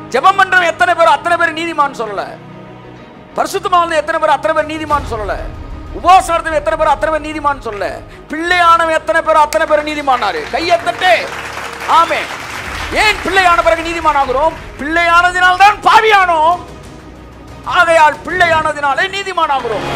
ஜெபம் பண்றவன் எத்தனை பேர் அத்தனை பேர் நீதிமான் சொல்லல பரிசுத்தமான எத்தனை பேர் அத்தனை பேர் நீதிமான் சொல்லல உபவாசம் நடத்தவன் எத்தனை பேர் அத்தனை பேர் நீதிமான் சொல்லல பிள்ளையானவன் எத்தனை பேர் அத்தனை பேர் நீதிமானாரு கையத்தட்டே ஆமே ஏன் பிள்ளையான பிறகு நீதிமான் ஆகிறோம் பிள்ளையானதினால் தான் பாவியானோம் ஆகையால் பிள்ளையானதினாலே நீதிமான் ஆகிறோம்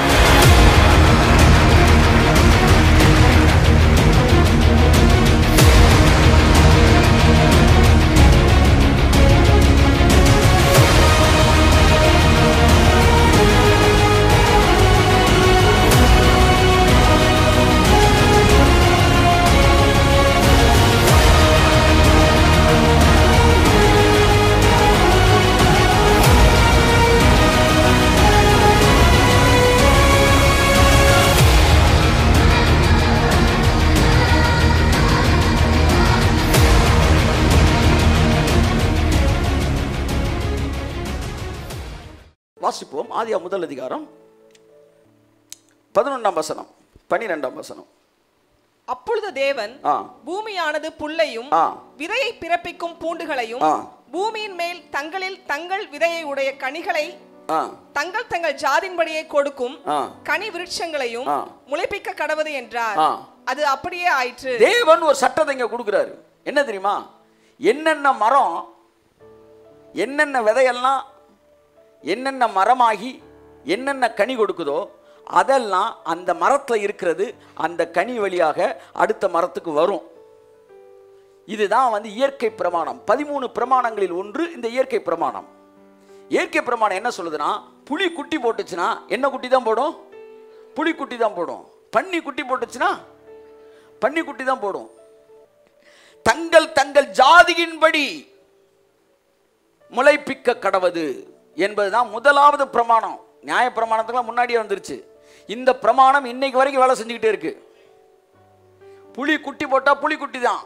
வாசிப்போம் ஆதியா முதல் அதிகாரம் பதினொன்றாம் வசனம் பனிரெண்டாம் வசனம் அப்பொழுது தேவன் ஆ பூமியானது புல்லையும் ஆ. விதையை பிறப்பிக்கும் பூண்டுகளையும் ஆ. பூமியின் மேல் தங்களில் தங்கள் விதையை உடைய கனிகளை ஆ தங்கள் தங்கள் ஜாதின்படியே கொடுக்கும் ஆ. கனி விருட்சங்களையும் ஆ. முளைப்பிக்க கடவது என்றார் ஆ. அது அப்படியே ஆயிற்று தேவன் ஒரு சட்டத்தை இங்க கொடுக்குறாரு என்ன தெரியுமா என்னென்ன மரம் என்னென்ன விதையெல்லாம் என்னென்ன மரமாகி என்னென்ன கனி கொடுக்குதோ அதெல்லாம் அந்த மரத்தில் இருக்கிறது அந்த கனி வழியாக அடுத்த மரத்துக்கு வரும் இதுதான் வந்து இயற்கை பிரமாணம் பதிமூணு பிரமாணங்களில் ஒன்று இந்த இயற்கை பிரமாணம் இயற்கை பிரமாணம் என்ன சொல்லுதுன்னா புலி குட்டி போட்டுச்சுன்னா என்ன குட்டி தான் போடும் புலி குட்டி தான் போடும் பன்னி குட்டி போட்டுச்சுன்னா பன்னி குட்டி தான் போடும் தங்கள் தங்கள் ஜாதியின்படி முளைப்பிக்க கடவது என்பதுதான் முதலாவது பிரமாணம் நியாய பிரமாணத்துக்குலாம் முன்னாடியே வந்துருச்சு இந்த பிரமாணம் இன்னைக்கு வரைக்கும் வேலை செஞ்சுக்கிட்டே இருக்கு புலி குட்டி போட்டா புலி குட்டி தான்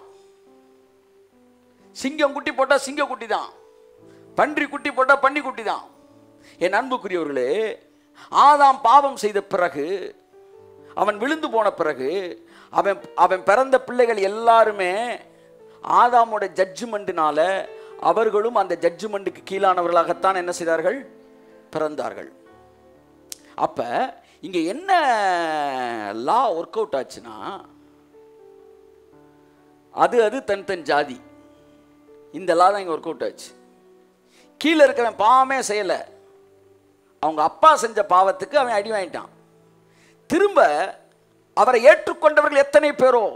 சிங்கம் குட்டி போட்டா சிங்க குட்டி தான் பன்றி குட்டி போட்டா பன்னி குட்டி தான் என் அன்புக்குரியவர்களே ஆதாம் பாவம் செய்த பிறகு அவன் விழுந்து போன பிறகு அவன் அவன் பிறந்த பிள்ளைகள் எல்லாருமே ஆதாமோட ஜட்ஜ்மெண்ட்டினால அவர்களும் அந்த ஜட்ஜ்மெண்ட்டுக்கு கீழானவர்களாகத்தான் என்ன செய்தார்கள் பிறந்தார்கள் அப்ப இங்க என்ன லா ஒர்க் அவுட் ஆச்சுன்னா அது அது தன் தன் ஜாதி இந்த லா தான் இங்க ஒர்க் அவுட் ஆச்சு கீழே இருக்கிறவன் பாவமே செய்யலை அவங்க அப்பா செஞ்ச பாவத்துக்கு அவன் அடி வாங்கிட்டான் திரும்ப அவரை ஏற்றுக்கொண்டவர்கள் எத்தனை பேரோ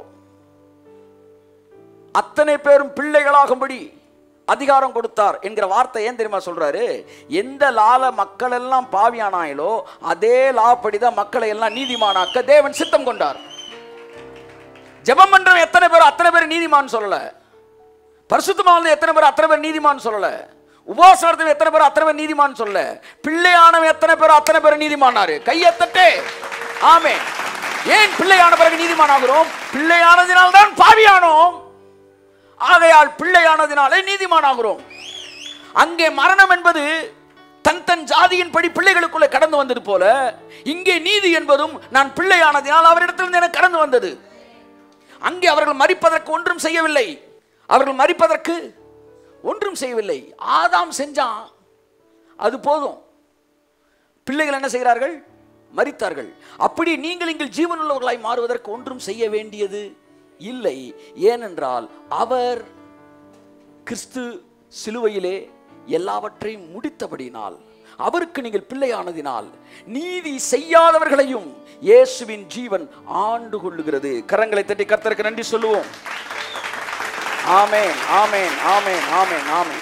அத்தனை பேரும் பிள்ளைகளாகும்படி அதிகாரம் கொடுத்தார் என்கிற வார்த்தை ஏன் தெரியுமா சொல்றாரு எந்த லால மக்கள் எல்லாம் பாவியானாயிலோ அதே லா படிதான் மக்களை எல்லாம் நீதிமானாக்க தேவன் சித்தம் கொண்டார் ஜெபம் பண்றவன் எத்தனை பேர் அத்தனை பேர் நீதிமான் சொல்லல பரிசுத்தமான எத்தனை பேர் அத்தனை பேர் நீதிமான் சொல்லல உபவாசம் நடத்தவன் எத்தனை பேர் அத்தனை பேர் நீதிமான் சொல்லல பிள்ளையானவன் எத்தனை பேர் அத்தனை பேர் நீதிமானாரு கையத்தட்டே ஆமே ஏன் பிள்ளையான பிறகு நீதிமான் ஆகிறோம் பிள்ளையானதினால் தான் பாவியானோம் ஆகையால் பிள்ளையானதினாலே நீதிமான் ஆகிறோம் அங்கே மரணம் என்பது தன் தன் ஜாதியின் படி பிள்ளைகளுக்குள்ளே கடந்து வந்தது போல இங்கே நீதி என்பதும் நான் பிள்ளையானதினால் அவரிடத்திலிருந்து எனக்கு கடந்து வந்தது அங்கே அவர்கள் மறிப்பதற்கு ஒன்றும் செய்யவில்லை அவர்கள் மறிப்பதற்கு ஒன்றும் செய்யவில்லை ஆதாம் செஞ்சான் அது போதும் பிள்ளைகள் என்ன செய்கிறார்கள் மரித்தார்கள் அப்படி நீங்கள் இங்கள் ஜீவனுள்ளவர்களாய் மாறுவதற்கு ஒன்றும் செய்ய வேண்டியது இல்லை ஏனென்றால் அவர் கிறிஸ்து சிலுவையிலே எல்லாவற்றையும் முடித்தபடியினால் அவருக்கு நீங்கள் பிள்ளையானதினால் நீதி செய்யாதவர்களையும் இயேசுவின் ஜீவன் ஆண்டு கொள்ளுகிறது கரங்களை தட்டி கர்த்தருக்கு நன்றி சொல்லுவோம் ஆமென் ஆமென் ஆமென் ஆமென் ஆமென்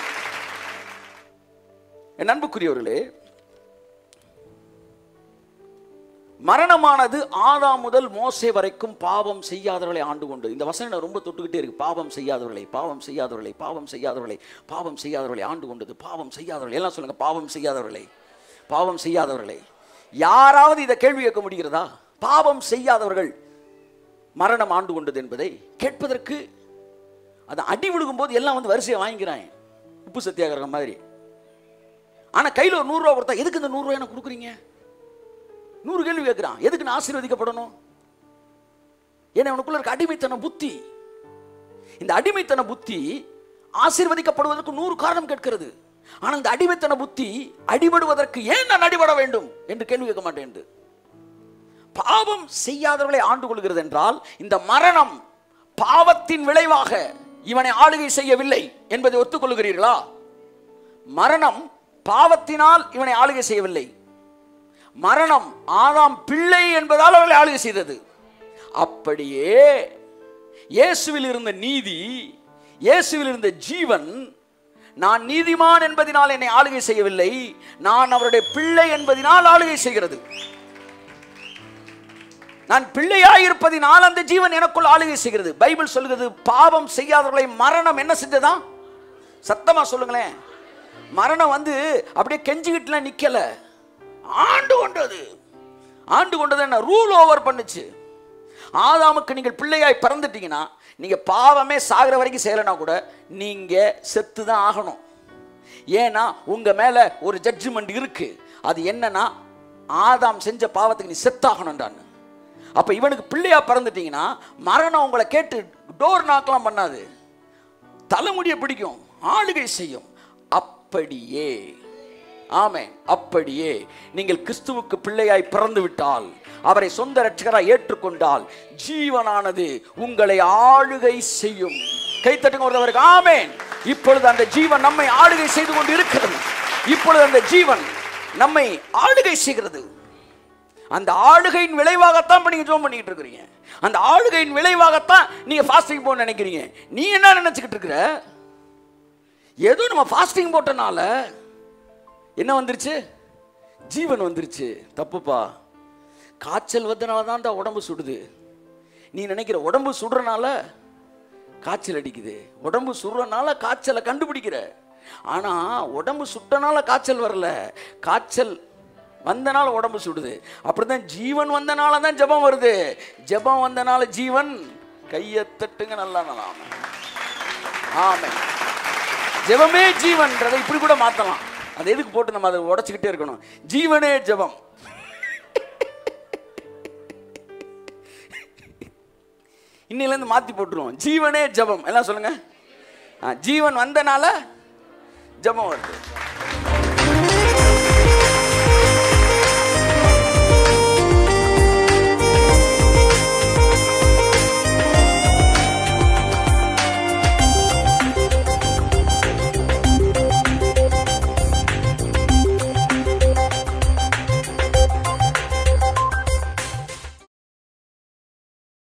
என் அன்புக்குரியவர்களே மரணமானது ஆதாம் முதல் மோசே வரைக்கும் பாவம் செய்யாதவர்களை ஆண்டு கொண்டு இந்த வசனம் எனக்கு ரொம்ப தொட்டுக்கிட்டே இருக்கு பாவம் செய்யாதவர்களை பாவம் செய்யாதவர்களை பாவம் செய்யாதவர்களை பாவம் செய்யாதவர்களை ஆண்டு கொண்டது பாவம் செய்யாதவர்களை எல்லாம் சொல்லுங்க பாவம் செய்யாதவர்களை பாவம் செய்யாதவர்களை யாராவது இதை கேள்வி கேட்க முடிகிறதா பாவம் செய்யாதவர்கள் மரணம் ஆண்டு கொண்டது என்பதை கேட்பதற்கு அது அடி விழுகும்போது எல்லாம் வந்து வரிசையை வாங்கிக்கிறாங்க உப்பு சத்தியாகிரகம் மாதிரி ஆனா கையில் ஒரு நூறுரூவா கொடுத்தா எதுக்கு இந்த நூறுரூவா எனக்கு கொடுக்குறீங்க நூறு கேள்வி கேட்கிறான் எதுக்கு நான் ஆசீர்வதிக்கப்படணும் ஏன்னா உனக்குள்ள இருக்க அடிமைத்தன புத்தி இந்த அடிமைத்தன புத்தி ஆசீர்வதிக்கப்படுவதற்கு நூறு காரணம் கேட்கிறது ஆனா இந்த அடிமைத்தன புத்தி அடிபடுவதற்கு ஏன் நான் அடிபட வேண்டும் என்று கேள்வி கேட்க மாட்டேன் என்று. பாவம் செய்யாதவர்களை ஆண்டு கொள்கிறது என்றால் இந்த மரணம் பாவத்தின் விளைவாக இவனை ஆளுகை செய்யவில்லை என்பதை ஒத்துக்கொள்கிறீர்களா மரணம் பாவத்தினால் இவனை ஆளுகை செய்யவில்லை மரணம் ஆதாம் பிள்ளை என்பதால் அவர்களை ஆளுகை செய்தது அப்படியே இயேசுவில் இருந்த நீதி இயேசுவில் இருந்த ஜீவன் நான் நீதிமான் என்பதினால் என்னை ஆளுகை செய்யவில்லை நான் அவருடைய பிள்ளை என்பதினால் ஆளுகை செய்கிறது நான் பிள்ளையாயிருப்பதினால் அந்த ஜீவன் எனக்குள் ஆளுகை செய்கிறது பைபிள் சொல்லுகிறது பாவம் செய்யாதவர்களை மரணம் என்ன செஞ்சதா சத்தமா சொல்லுங்களேன் மரணம் வந்து அப்படியே கெஞ்சிக்கிட்டுலாம் நிக்கல ஆண்டு கொண்டது ஆண்டு கொண்டது என்ன ரூல் ஓவர் பண்ணுச்சு ஆதாமுக்கு நீங்கள் பிள்ளையாய் பிறந்துட்டீங்கன்னா நீங்க பாவமே சாகிற வரைக்கும் செய்யலைனா கூட நீங்க செத்து தான் ஆகணும் ஏன்னா உங்க மேல ஒரு ஜட்ஜ்மெண்ட் இருக்கு அது என்னன்னா ஆதாம் செஞ்ச பாவத்துக்கு நீ செத்தாகணும்டான்னு அப்ப இவனுக்கு பிள்ளையா பிறந்துட்டீங்கன்னா மரணம் உங்களை கேட்டு டோர் நாக்கெல்லாம் பண்ணாது தலைமுடியை பிடிக்கும் ஆளுகை செய்யும் அப்படியே ஆமென் அப்படியே நீங்கள் கிறிஸ்துவுக்கு பிள்ளையாய் பிறந்து விட்டால் அவரை சொந்த ரட்சகராய் ஏற்றுக்கொண்டால் ஜீவனானது உங்களை ஆளுகை செய்யும் கைத்தட்டுங்க ஒருத்தவருக்கு ஆமென் இப்பொழுது அந்த ஜீவன் நம்மை ஆளுகை செய்து கொண்டு இருக்கிறது இப்பொழுது அந்த ஜீவன் நம்மை ஆளுகை செய்கிறது அந்த ஆளுகையின் விளைவாகத்தான் இப்ப நீங்க ஜோம் பண்ணிட்டு இருக்கிறீங்க அந்த ஆளுகையின் விளைவாகத்தான் நீங்க ஃபாஸ்டிங் போக நினைக்கிறீங்க நீ என்ன நினைச்சுக்கிட்டு இருக்கிற ஏதோ நம்ம ஃபாஸ்டிங் போட்டனால என்ன வந்துருச்சு ஜீவன் வந்துருச்சு தப்புப்பா காய்ச்சல் வந்தனால தான்டா உடம்பு சுடுது நீ நினைக்கிற உடம்பு சுடுறனால காய்ச்சல் அடிக்குது உடம்பு சுடுறனால காய்ச்சலை கண்டுபிடிக்கிற ஆனா உடம்பு சுட்டனால காய்ச்சல் வரல காய்ச்சல் வந்தனால உடம்பு சுடுது அப்படிதான் ஜீவன் வந்தனால தான் ஜெபம் வருது ஜெபம் வந்தனால ஜீவன் கையை தட்டுங்க நல்லா நல்லா ஆமே ஜெபமே ஜீவன்றதை இப்படி கூட மாத்தலாம் அதை எதுக்கு போட்டு நம்ம அதை உடைச்சுக்கிட்டே இருக்கணும் ஜீவனே ஜெபம் இன்னிலேருந்து மாத்தி போட்டுருவோம் ஜீவனே ஜெபம் எல்லாம் சொல்லுங்க ஆ, ஜீவன் வந்தனால ஜெபம் வருது